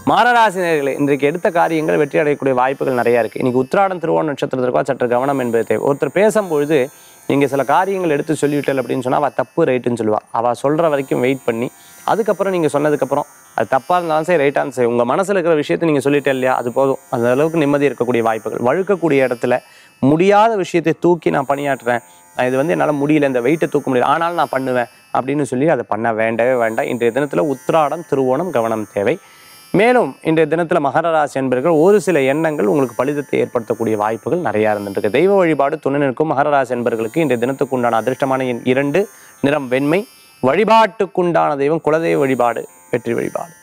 மாரராசினியர்களே இன்றைக்கு எடுத்த காரியங்கள் வெற்றி அடையக்கூடிய வாய்ப்புகள் நிறைய இருக்குது இன்னைக்கு உத்திராடம் திருவோண நட்சத்திரத்திற்கா சற்று கவனம் என்பது தேவை ஒருத்தர் பேசும்பொழுது நீங்கள் சில காரியங்கள் எடுத்து சொல்லிவிட்டல் அப்படின்னு சொன்னால் அவள் தப்பு ரைட்டுன்னு சொல்லுவாள் அவள் சொல்கிற வரைக்கும் வெயிட் பண்ணி அதுக்கப்புறம் நீங்கள் சொன்னதுக்கப்புறம் அது தப்பாக இருந்தாலும் சரி ரைட்டாக இருந்தாலும் சரி உங்கள் மனசில் இருக்கிற விஷயத்தை நீங்கள் சொல்லிட்டே இல்லையா அது போதும் அந்த அளவுக்கு நிம்மதி இருக்கக்கூடிய வாய்ப்புகள் வழுக்கக்கூடிய இடத்துல முடியாத விஷயத்தை தூக்கி நான் பணியாற்றுறேன் நான் இது வந்து என்னால் முடியல இந்த வெயிட்டை தூக்க முடியல ஆனாலும் நான் பண்ணுவேன் அப்படின்னு சொல்லி அதை பண்ண வேண்டவே வேண்டாம் இன்றைய தினத்தில் உத்திராடம் திருவோணம் கவனம் தேவை மேலும் இன்றைய தினத்தில் மகர ராசி என்பர்கள் ஒரு சில எண்ணங்கள் உங்களுக்கு பலிதத்தை ஏற்படுத்தக்கூடிய வாய்ப்புகள் நிறையா இருந்துருக்கு தெய்வ வழிபாடு துணை நிற்கும் மகர ராசி என்பர்களுக்கு இன்றைய தினத்துக்கு உண்டான அதிர்ஷ்டமான எண் இரண்டு நிறம் வெண்மை வழிபாட்டுக்குண்டான தெய்வம் குலதெய்வ வழிபாடு வெற்றி வழிபாடு